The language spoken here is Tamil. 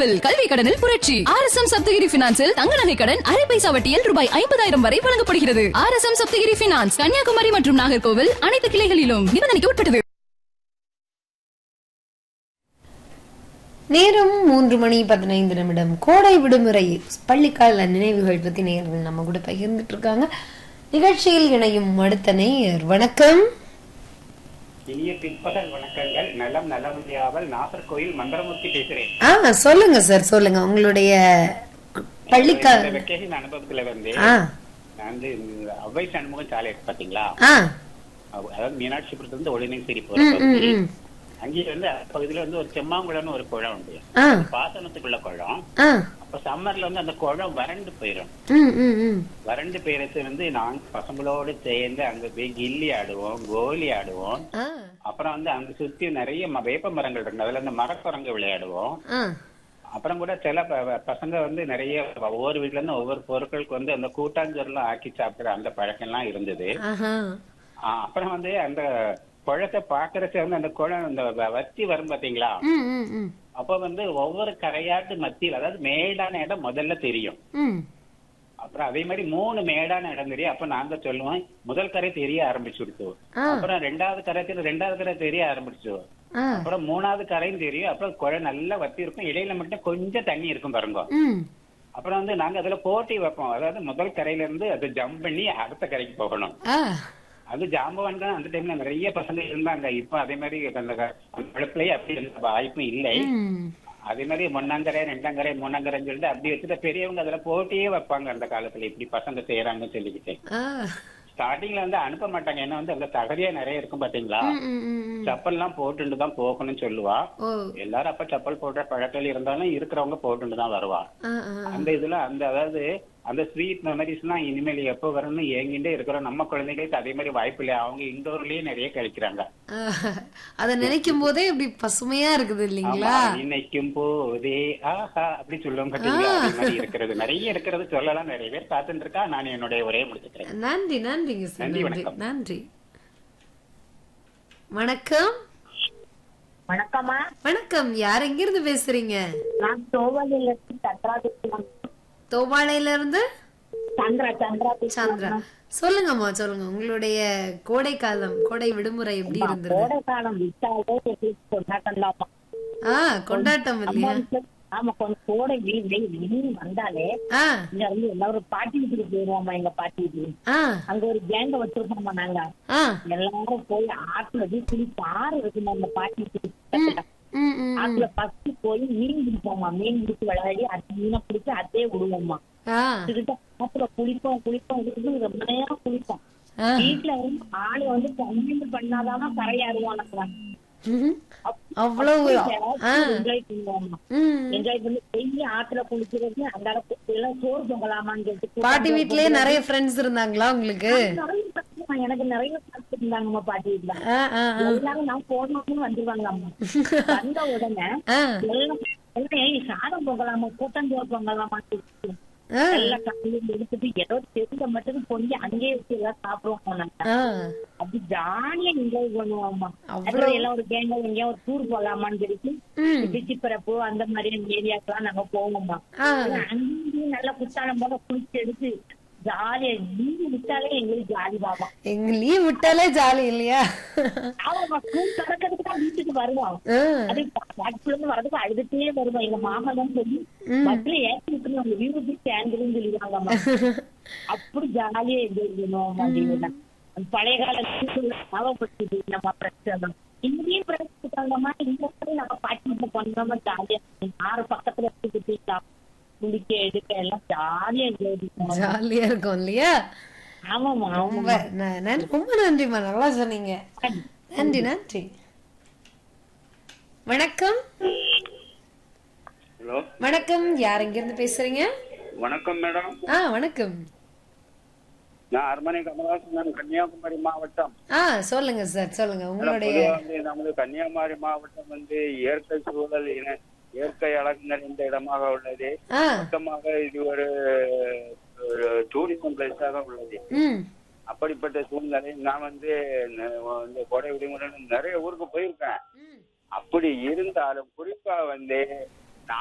நாகர்கோவில் கல்வி கடனில் புரட்சி ஆர் எஸ் எம் சப்தகிரி பினான்சில் தங்க நகை கடன் அரை பைசா வட்டியில் ரூபாய் ஐம்பதாயிரம் வரை வழங்கப்படுகிறது R S M Sapthagiri finance Kanyakumari மற்றும் நாகர்கோவில் அனைத்து கிளைகளிலும் நிபந்தனைக்கு உட்பட்டது நேரம் மூன்று மணி பதினைந்து நிமிடம் கோடை விடுமுறை பள்ளிக்கால நினைவுகள் பத்தி நேர்கள் நம்ம கூட பகிர்ந்துட்டு இருக்காங்க நிகழ்ச்சியில் இணையும் அடுத்த நேயர் வணக்கம் இனிய பிற்பகல் வணக்கங்கள் நலம் நலமுடியாமல் நாகர்கோயில் மந்திரமூர்த்தி பேசுறேன் ஆ சொல்லுங்க சார் சொல்லுங்க உங்களுடைய பள்ளிக்கால இந்த வெக்கேஷன் அனுபவத்துல வந்து ஆ நான் வந்து இந்த அவ்வை சண்முகம் சாலை இருக்கு பாத்தீங்களா ஆ அவ- அதாவது மீனாட்சிபுரத்துல இருந்து ஒளிநீர் சிரி போற ம் ம் பகுதி ம் அங்கே வந்து அந்த பகுதியில வந்து ஒரு செம்மாங்குளம்னு ஒரு குளம் உண்டு ஆ பாசனத்துக்குள்ள குளம் ஆ அப்ப சம்மர்ல வந்து அந்த குளம் வறண்டு போயிடும் ம் ம் ம் வறண்டு போயிறது வந்து நாங்க பசங்களோடு சேர்ந்து அங்க போய் கில்லி ஆடுவோம் கோலி ஆடுவோம் ஆ அப்புறம் வந்து அங்க சுத்தி நிறைய ம- வேப்ப மரங்கள் இருக்கு அதுல இந்த மரக்குரங்கு விளையாடுவோம் ஆ அப்புறம் கூட சில ப- ப- பசங்க வந்து நிறைய ஒவ்வொரு வீட்ல இருந்து ஒவ்வொரு பொருட்களுக்கு வந்து அந்த கூட்டாஞ்சோறுலாம் ஆக்கி சாப்பிடுற அந்த பழக்கம் எல்லாம் இருந்தது ஆஹா ஆ, அப்புறம் வந்து அந்த குளத்தை பாக்குறச்ச வந்து அந்த குளம் இந்த வ- வத்தி வரும் பாத்தீங்களா ம் ம் ம் அப்ப வந்து ஒவ்வொரு கரையாட்டு மத்தியில் அதாவது மேடான இடம் முதல்ல தெரியும் ம் அப்புறம் அதே மாதிரி மூணு மேடான இடம் தெரியும் அப்ப நாங்க சொல்லுவோம் முதல் கரை தெரிய ஆரம்பிச்சுடுச்சு ஆ. அப்புறம் ரெண்டாவது கரை தெரி- ரெண்டாவது கரை தெரிய ஆரம்பிச்சு ஆ அப்புறம் மூணாவது கரையும் தெரியும் அப்புறம் குளம் நல்லா வத்தி இருக்கும் இடையில மட்டும் கொஞ்சம் தண்ணி இருக்கும் பாருங்க ம் அப்புறம் வந்து நாங்க அதுல போட்டி வைப்போம் அதாவது முதல் கரையில இருந்து அது ஜம்ப் பண்ணி அடுத்த கரைக்கு போகணும் ஆ அது ஜாம்பவான் தான் அந்த டைம்ல நிறைய பசங்க இருந்தாங்க இப்ப அதே மாதிரி அந்த உழைப்புலயே அப்படி எந்த வாய்ப்பும் இல்லை ம் அதே மாதிரி ஒன்னாங்கரை ரெண்டாங்கரை மூணாங்கரைன்னு சொல்லிட்டு அப்படி வச்சுட்டு பெரியவங்க அதுல போட்டியே வைப்பாங்க அந்த காலத்துல இப்படி பசங்க செய்யறாங்கன்னு சொல்லிக்கிட்டு ஆ ஸ்டார்டிங்ல வந்து அனுப்ப மாட்டாங்க ஏன்னா வந்து அந்த தகதியா நிறைய இருக்கும் பாத்தீங்களா ம் ம் ம் ம். செப்பல் எல்லாம் போட்டுட்டு தான் போகணும்னு சொல்லுவா ஓ எல்லாரும் அப்ப செப்பல் போடுற பழக்கம் இருந்தாலும் இருக்கிறவங்க போட்டுட்டு தான் வருவா ஆ ஆ அந்த இதுல அந்த அதாவது அந்த ஸ்வீட் மெமரிஸ் எல்லாம் இனிமேல் எப்போ வரும்னு ஏங்கிட்டே இருக்கிறோம் நம்ம குழந்தைகளுக்கு அதே மாதிரி வாய்ப்பு இல்லை அவங்க இண்டோர்லயே நிறைய கழிக்கிறாங்க அத நினைக்கும் போதே இப்படி பசுமையா இருக்குது இல்லைங்களா ஆமா, நினைக்கும் போதே ஆஹா அப்படி சொல்லுவோம் பாத்தீங்களா அதே மாதிரி இருக்கிறது நிறைய இருக்கிறது சொல்லலாம் நிறைய பேர் காத்துட்டு இருக்கா நான் என்னுடைய உரையை முடிச்சுக்கிறேன் நன்றி நன்றிங்க சார் நன்றி, நன்றி வணக்கம். நன்றி வணக்கம் வணக்கம்மா வணக்கம் யார் எங்க இருந்து பேசுறீங்க நான் தோவாலில இருந்து சந்திரா பேசுறேன். தோவாளையில இருந்து சந்திரா சந்திரா பேசுறேன். சந்திரா சொல்லுங்கம்மா சொல்லுங்க உங்களுடைய கோடை காலம் கோடை விடுமுறை எப்படி இருந்தது கோடை காலம் விட்டாலே எங்களுக்கு கொண்டாட்டம் தான்மா. ஆ கொண்டாட்டம் அம்மா இல்லையா வீட்டுல- ஆமா கொஞ்சம் கோடை வெயில் வெயில் வெயில் வந்தாலே ஆ இங்க வந்து எல்லாரும் பாட்டி வீட்டுக்கு போயிருவோம்மா எங்க பாட்டி வீட்டுக்கு ஆ அங்க ஒரு கேங்க வச்சிருப்போம்மா நாங்க ஆ எல்லாரும் போய் ஆத்துல போய் குளிச்சு ஆறு இருக்குமா அந்த பாட்டி வீட்டுக்கு பக்கத்துல. ம் ம் ஆத்துல ஃபர்ஸ்ட் போய் மீன் பிடிப்போம்மா மீன் பிடிச்சு விளையாடி அது மீனை பிடிச்சு அதே விடுவோம்மா ஆ கிட்ட ஆத்துல குளிப்போம் குளிப்போம் இருக்குது ரொம்ப நேரம் குளிப்போம் ஆ. வீட்டுல வந்து ஆளு வந்து கம்ப்ளைண்ட் பண்ணாதான் கரையாடுவோம் நாங்க ம்ஹும். அவ்வளவு ஆ என்ஜாய் பண்ணுவோம் ம் என்ஜாய் பண்ணி டெய்லி ஆத்துல குளிக்கிறது அந்த அளவுக்கு எல்லாம் சோறு பொங்கலாமான்னு சொல்லிட்டு பாட்டி வீட்லயே நிறைய ஃப்ரெண்ட்ஸ் இருந்தாங்களா உங்களுக்கு நிறைய பிரச்சனை. எனக்கு நிறைய friends இருந்தாங்கம்மா பாட்டி வீட்டுல ஆ ஆ ஆ. எல்லாரும் நான் போனோம்னு வந்துருவாங்க அம்மா வந்த உடனே ஆ எல்லாம் எல்லாம் ஏய் சாதம் பொங்கலாமா கூட்டஞ்சோறு பொங்கலாமா ஆ எல்லாம் காலையில எடுத்துட்டு ஏதோ தெரிஞ்ச மட்டும் கொஞ்சம் அங்கேயே வச்சு எல்லாம் சாப்பிடுவோம் நாங்க ஆ அப்படி ஜாலியா என்ஜாய் பண்ணுவோம்மா அவ்வளவு- அப்புறம் எல்லாம் ஒரு கேங்க எங்கேயா ஒரு டூர் போலாமான்னு சொல்லிட்டு ம் பிச்சிப்பரப்பு அந்த மாதிரி ஏரியாக்கெல்லாம் நாங்க போவோம்மா ஆ அங்கேயும் நல்லா குத்தாலம் போல குளிச்சு எடுத்து ஜாலியா லீவு விட்டாலே எங்களுக்கு ஜாலி பாபா எங்க லீவ் விட்டாலே ஜாலி இல்லையா ஆமாம்மா ஸ்கூல் திறக்கிறதுக்கு தான் வீட்டுக்கு வருவோம் ஆ, அது பாட்டுல இருந்து வரதுக்கு அழுதுட்டே வருவோம் எங்க மாமா தான் சொல்லி பஸ்ல ஏற்றி விட்டுருவோம் உங்க வீடு சேர்ந்துருன்னு சொல்லிடுவாங்கம்மா அப்படி ஜாலியா என்ஜாய் பண்ணுவோம் அப்படின்னு அந்த பழைய கால ஞாபகப்படுத்தி நம்ம பிரச்சனை இங்கேயும் பிரச்சனை இந்த மாதிரி நம்ம பாட்டி பண்ணாம ஜாலியா ஆறு பக்கத்துல எடுத்துக்கிட்டு குளிக்க எடுக்க எல்லாம் ஜாலியா என்ஜாய் பண்ணுவோம் ஜாலியா இருக்கும் இல்லையா ஆமாமா ரொம்ப ந- நன்றி ரொம்ப நன்றிம்மா நல்லா சொன்னீங்க நன்றி நன்றி வணக்கம் ஹலோ வணக்கம் யார் எங்க இருந்து பேசுறீங்க வணக்கம் மேடம் ஆ வணக்கம் நான் அரண்மனை கமலாசன் கன்னியாகுமரி மாவட்டம் ஆ சொல்லுங்க சார் சொல்லுங்க உங்களுடைய பொதுவா வந்து நமது கன்னியாகுமரி மாவட்டம் வந்து இயற்கை சூழல் இன- இயற்கை அழகு நிறைந்த இடமாக உள்ளது ஆ மொத்தமாக இது ஒரு டூரிசம் பிளேஸாக உள்ளது ம் அப்படிப்பட்ட சூழ்நிலை நான் வந்து ந- இந்த கொடை விடுமுறை நிறைய ஊருக்கு போயிருக்கேன் அப்படி இருந்தாலும் குறிப்பா வந்து